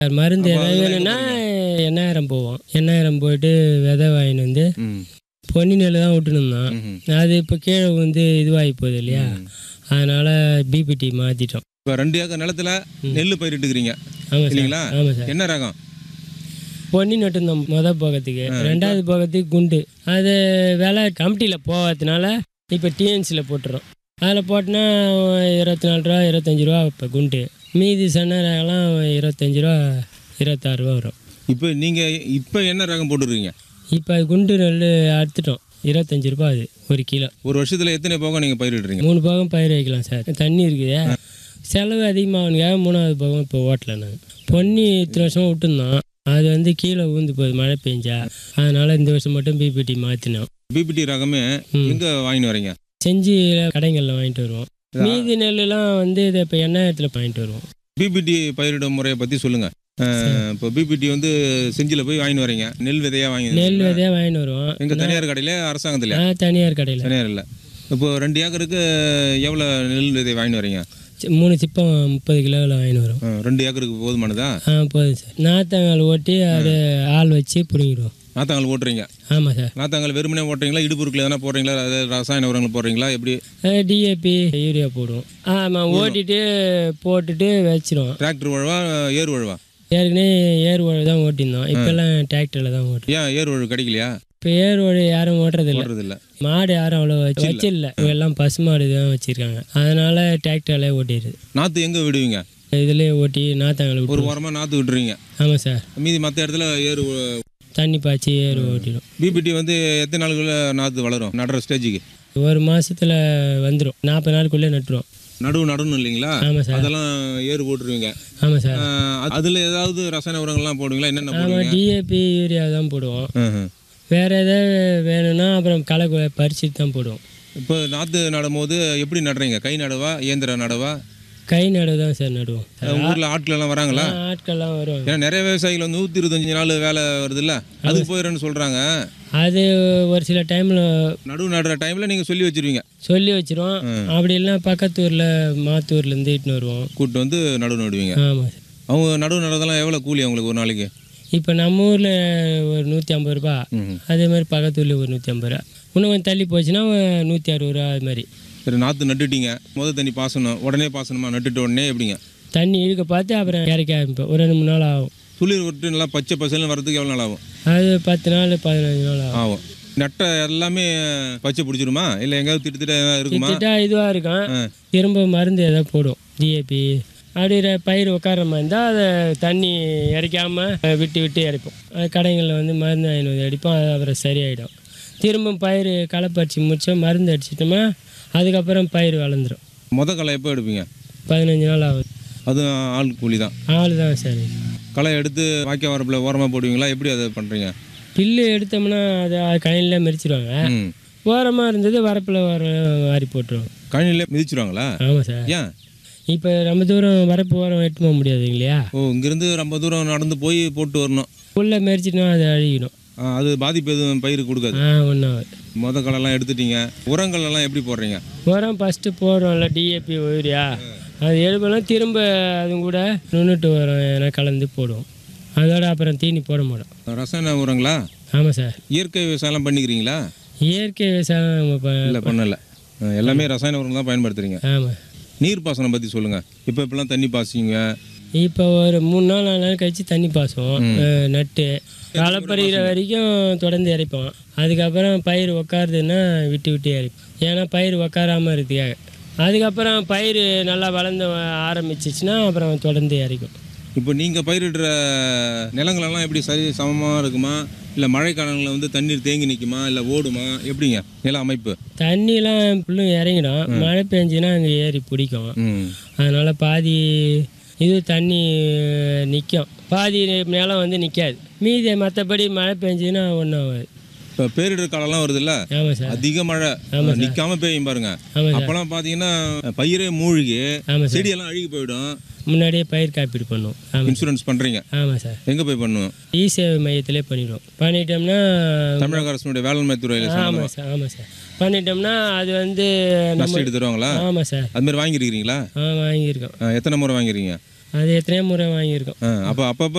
மருந்து அப்போ எதாவது அதெல்லாம் வேணும்னா எண்ணாயிரம் போவோம் எண்ணாயிரம் போயிட்டு விதை வாங்கிட்டு வந்து ம் பொன்னி நெல் தான் விட்டுணுந்தான் ம்ஹும். அது இப்போ கீழே வந்து இதுவாகி போகுது இல்லையா அதனால் பிபிடி மாற்றிட்டோம் இப்போ ரெண்டு ஏக்கர் நிலத்துல நெல் பயிரிட்டுக்கிறீங்க ஆமாம் சார் இல்லைங்களா ஆமாம் சார் என்ன ரகம் பொன்னி நட்டுருந்தோம் மொதல் போகத்துக்கு ரெண்டாவது போகத்துக்கு குண்டு அது விலை கமிட்டியில் போகாததுனால இப்போ டிஎன்சியில் போட்டுறோம் அதில் போட்டோன்னா இருபத்தி நாலு ரூபா இருபத்தஞ்சி ரூபா இப்போ குண்டு மீதி சன்னரெல்லாம் இருபத்தஞ்சி ரூபா இருபத்தாறு ரூபா வரும் இப்போ நீங்க இப்போ என்ன ரகம் போட்டுருக்கீங்க இப்போ அது குண்டு நெல் அறுத்துட்டோம் இருபத்தஞ்சி ரூபா அது ஒரு கிலோ ஒரு வருஷத்துல எத்தனை போகம் நீங்க பயிரிடுறீங்க மூணு பாகம் பயிர் வைக்கலாம் சார் தண்ணி இருக்குது செலவு அதிகமாகனுக்காக மூணாவது பாகம் இப்போ ஓட்டல நாங்கள் பொன்னி இத்தனை வருஷம் விட்டுருந்தோம் அது வந்து கீழே ஊந்து போகுது மழை பெஞ்சா அதனால இந்த வருஷம் மட்டும் பிபிடி மாற்றினோம் பிபிடி ரகமே எங்க வாங்கிட்டு வரீங்க செஞ்சு கடைகளில் வாங்கிட்டு வருவோம் மீதி நெல்லுலாம் வந்து இதை இப்போ எண்ணாயிரத்தில் வாங்கிட்டு வருவோம் பிபிடி பயிரிடும் முறையை பத்தி சொல்லுங்க அஹ், இப்போ பிபிடி வந்து செஞ்சில போய் வாங்கிட்டு வரீங்க நெல் விதையா வாங்கி நெல் விதையாக வாங்கிட்டு வருவோம் எங்க தனியார் கடையில அரசாங்கத்துல நான் தனியார் கடையில் தனியார் இல்ல இப்போ ரெண்டு ஏக்கருக்கு எவ்வளவு நெல் விதை வாங்கிட்டு வரீங்க மூணு சிப்பம் முப்பது கிலோவில் வாங்கிட்டு வரும் அஹ், ரெண்டு ஏக்கருக்கு போதுமானதா ஆ போதும் சார் நாத்தங்கால் ஓட்டி அது ஆள் வச்சு பிடுங்கிடுவோம் நாத்தாங்கல் ஓட்டுறீங்க ஆமாம் சார் நாத்தாங்கல் வெறுமனே ஓட்டுறீங்களா இடுப்புருக்குல எதனா போடுறீங்களா அதாவது ரசாயன உரங்கள் போடுறீங்களா எப்படி டிஏபி யூரியா போடுவோம் ஆமாம் ஓட்டிட்டு போட்டுட்டு வச்சிருவோம் டிராக்டர் உழவா ஏர் உழவா ஏற்கனவே ஏர் உழவு தான் ஓட்டியிருந்தோம் இப்போல்லாம் டிராக்டரில் தான் ஓட்டுறோம் ஏன் ஏர் உழவு கிடைக்கலையா இப்போ ஏர் உழவு யாரும் ஓட்டுறதில்ல ஓடுறது இல்ல மாடு யாரும் அவ்வளோ வச்சு வச்சிடல எல்லாம் பசு மாடு தான் வச்சுருக்காங்க அதனால டிராக்டர்லேயே ஓட்டிடுது நாத்து எங்க விடுவீங்க இதுலேயே ஓட்டி நாத்தாங்களை ஒரு விட்டு வாரமா நாத்து விட்டுறீங்க ஆமாம் சார் மீதி மற்ற இடத்துல ஏர் தண்ணி பாய்ச்சி ஏர் ஓட்டிடும் பிபிடி வந்து எத்தனை நாளுக்குள்ள நாத்து வளரும் நடுற ஸ்டேஜுக்கு ஒரு மாசத்துல வந்துடும் நாற்பது நாளுக்குள்ளே நட்டுருவோம் நடுவு நடணும் இல்லைங்களா ஆமாம் சார் அதெல்லாம் ஏர் போட்டுருவீங்க ஆமாம் சார் அஹ், அது- அதுல ஏதாவது ரசாயன உரங்கள்லாம் போடுவீங்களா என்னென்ன ஆமாம் போடுவீங்க டிஏபி யூரியா தான் போடுவோம் ம்ஹும். வேறு எதாவது வேணும்னா அப்புறம் களை கு- பறிச்சுட்டு தான் போடுவோம் இப்போ நாத்து நடும்போது எப்படி நடுறீங்க கை நடவா இயந்திர நடவா கை நடுவு தான் சார் நடுவோம் உங்க ஊர்ல ஆட்கள் எல்லாம் வராங்களா ஆ, ஆட்கள்லாம் வருவாங்க ஏன்னா நிறைய விவசாயிகள் வந்து நூத்தி இருபத்தஞ்சு நாள் வேலை வருதுல்ல அதுக்கு போயிடுறேன்னு சொல்றாங்க அது ஒரு சில டைமில் நடுவு நடுற டைம்ல நீங்க சொல்லி வச்சிருவீங்க சொல்லி வச்சிருவோம் அப்படி இல்லைன்னா பக்கத்து ஊரில் மாத்தூர்லேருந்து இட்டுன்னு வருவோம் கூப்பிட்டு வந்து நடுவு நடுவீங்க ஆமாம் சார் அவங்க நடுவு நடுறதெல்லாம் எவ்வளவு கூலி அவங்களுக்கு ஒரு நாளைக்கு இப்போ நம்ம ஊரில் ஒரு நூற்றி ஐம்பது ரூபா ம்ஹும். அதே மாதிரி பக்கத்து ஊரில் ஒரு நூற்றி ஐம்பது ரூபா இன்னும் கொஞ்சம் தள்ளி போச்சுன்னா நூற்றி அறுபது ரூபா அது மாதிரி சரி நாற்று நட்டுட்டீங்க முத தண்ணி பாசனம் உடனே பாசனமா நட்டுட்ட உடனே எப்படிங்க தண்ணி இழுக்க பார்த்து அப்புறம் இறக்க ஆரம்பிப்போம் ஒரு ரெண்டு மூணு நாள் ஆகும் துளிர் விட்டு நல்லா பச்சை பசல்னு வரதுக்கு எவ்வளோ நாள் ஆகும் அது பத்து நாள் பதினஞ்சு நாள் ஆகும் ஆகும் நட்ட எல்லாமே பச்சை பிடிச்சிருமா இல்லை எங்கேயாவது திட்டு திட்ட ஏதாவது இருக்குமா திட்டா இதுவாக இருக்கும் ஆ. திரும்ப மருந்து எதாவது போடும் டிஏபி அப்படி ர- பயிர் உட்கார மாதிரி இருந்தால் அதை தண்ணி இறைக்காமல் விட்டு விட்டு இறைப்போம் அது கடைகளில் வந்து மருந்து வாங்கிட்டு வந்து அடிப்போம் அது அப்புறம் சரியாயிடும் திரும்ப பயிர் களை பறிச்சு முடிச்சா மருந்து அடிச்சிட்டோமா அதுக்கப்புறம் பயிர் வளர்ந்துடும் முத களை எப்போ எடுப்பீங்க பதினஞ்சு நாள் ஆகுது அது ஆள் கூலி தான் ஆள் தான் சரி களை எடுத்து வாய்க்கால் வரப்பில் ஓரமாக போடுவீங்களா எப்படி அதை பண்ணுறீங்க பில்லு எடுத்தோம்னா அதை கடையில் மெரிச்சிடுவாங்க ம் ஓரமாக இருந்தது வரப்பில் வர வாரி போட்டுருவாங்க கழனிலே மிதிச்சிருவாங்களா ஆமாம் சார் ஏன் இப்போ ரொம்ப தூரம் வரப்பு ஓரம் எட்டு போக முடியாது இல்லையா ஓ இங்கேருந்து ரொம்ப தூரம் நடந்து போய் போட்டு வரணும் உள்ளே மெரிச்சிட்டோம் அது அழுகிடும் ஆ, அது பாதிப்பு எதுவும் பயிருக்கு கொடுக்காது ஆ ஒன்றாவது முத களைலாம் எடுத்துட்டீங்க உரங்கள் எல்லாம் எப்படி போடுறீங்க உரம் ஃபஸ்ட்டு போடுறோம்ல டிஏபி யூரியா அது எடுப்பெல்லாம் திரும்ப அதுவும் கூட நுண்ணுட்டு உரம் எதனா கலந்து போடுவோம் அதோட அப்புறம் தீனி போட மாட்டோம் ரசாயன உரங்களா ஆமாம் சார் இயற்கை விவசாயம்லாம் பண்ணிக்கிறீங்களா இயற்கை விவசாயம் நம்ம ப இல்லை பண்ணல ஆ, எல்லாமே ரசாயன உரம் தான் பயன்படுத்துறீங்க ஆமாம் நீர் பாசனம் பற்றி சொல்லுங்கள் இப்போ இப்போலாம் தண்ணி பாசிங்க இப்போ ஒரு மூணு நாள் நாலு நாள் கழிச்சு தண்ணி பாசுவோம் அஹ், நட்டு களப்பறிகிற வரைக்கும் தொடர்ந்து இறைப்போம் அதுக்கப்புறம் பயிர் உக்காருதுன்னா விட்டு விட்டு இறைப்போம் ஏன்னா பயிர் உக்காராமல் இருக்கிறதுக்காக அதுக்கப்புறம் பயிர் நல்லா வளர்ந்து ஆரம்பிச்சிச்சுன்னா அப்புறம் தொடர்ந்து இறைக்கும் இப்போ நீங்கள் பயிரிடுற நிலங்களெல்லாம் எப்படி சரி சமமாக இருக்குமா இல்லை மழை காலங்களில் வந்து தண்ணீர் தேங்கி நிற்குமா இல்லை ஓடுமா எப்படிங்க நில அமைப்பு தண்ணிலாம் ஃபுல்லும் இறங்கிடும் மழை பெஞ்சுன்னா அங்கே ஏறி பிடிக்கும் ம் அதனால் பாதி இது தண்ணி நிற்கும் பாதி நிலம் வந்து நிற்காது மீதி மற்றபடி மழை பெஞ்சுன்னா ஒன்றும் ஆகாது இப்போ பேரிடர் காலம்லாம் வருதுல்ல ஆமாம் சார் அதிக மழை நிற்காம பெய்யும் பாருங்க ஆமாம் சார் அப்போல்லாம் பார்த்தீங்கன்னா பயிரே மூழ்கி ஆமாம் சார் செடியெல்லாம் அழுகி போயிடும் முன்னாடியே பயிர் காப்பீடு பண்ணுவோம் ஆமாம் இன்சூரன்ஸ் பண்ணுறீங்க ஆமாம் சார் எங்கே போய் பண்ணுவோம் இ சேவை மையத்திலே பண்ணிடுவோம் பண்ணிட்டோம்னா தமிழக அரசினுடைய வேளாண்மை துறையில் ஆமாம் சார் ஆமாம் சார் பண்ணிட்டோம்னா அது வந்து நம்ம நஷ்டம் எடுத்து தருவாங்களா ஆமாம் சார் அது மாதிரி வாங்கியிருக்கிறீங்களா ஆ வாங்கியிருக்கோம் ஆ, எத்தனை முறை வாங்கிருக்கீங்க அது எத்தனையோ முறை வாங்கியிருக்கோம் அப்போ அப்பப்போ